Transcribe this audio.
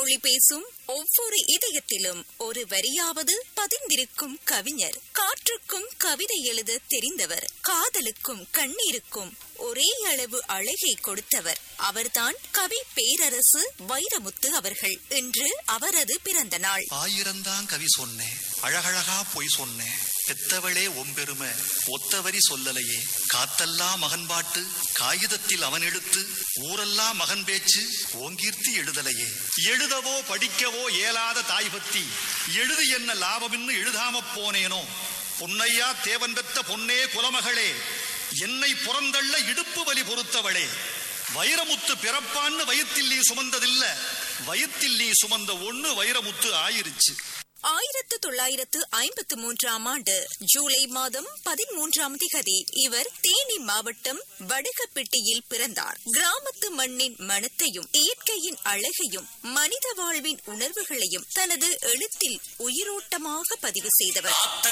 மொழி பேசும் ஒவ்வொரு இதயத்திலும் ஒரு வரியாவது பதிந்திருக்கும் கவிஞர் காற்றுக்கும் கவிதை எழுத தெரிந்தவர் காதலுக்கும் கண்ணீருக்கும் ஒரே அளவு அழகை கொடுத்தவர் அவர்தான் கவி பேரரசு வைரமுத்து அவர்கள் இன்று அவரது பிறந்த நாள் ஆயிரந்தான் கவி சொன்னேன் அழகழகா பொய் சொன்னேன் பெத்தவளே ஒம்பெருமை ஒத்தவரி சொல்லலையே காத்தெல்லாம் மகன் பாட்டு காகிதத்தில் அவன் எழுத்து ஊரெல்லாம் மகன் பேச்சு ஓங்கீர்த்தி எழுதலையே எழுதவோ படிக்கவோ இயலாத தாய் பத்தி எழுது என்ன லாபமின்னு எழுதாம போனேனோ பொன்னையா தேவன் பெத்த பொன்னே குலமகளே என்னை புறந்தள்ள இடுப்பு வலி பொறுத்தவளே வைரமுத்து பிறப்பான்னு வயிற்றில் நீ சுமந்ததில்ல வயிற்றில் நீ சுமந்த ஒண்ணு வைரமுத்து ஆயிருச்சு ஆயிரத்து தொள்ளாயிரத்து ஐம்பத்து மூன்றாம் ஆண்டு ஜூலை மாதம் பதிமூன்றாம் திகதி இவர் தேனி மாவட்டம் வடுகப்பட்டியில் பிறந்தார் கிராமத்து மண்ணின் மனத்தையும் இயற்கையின் அழகையும் மனித வாழ்வின் உணர்வுகளையும் தனது எழுத்தில் உயிரோட்டமாக பதிவு செய்தவர்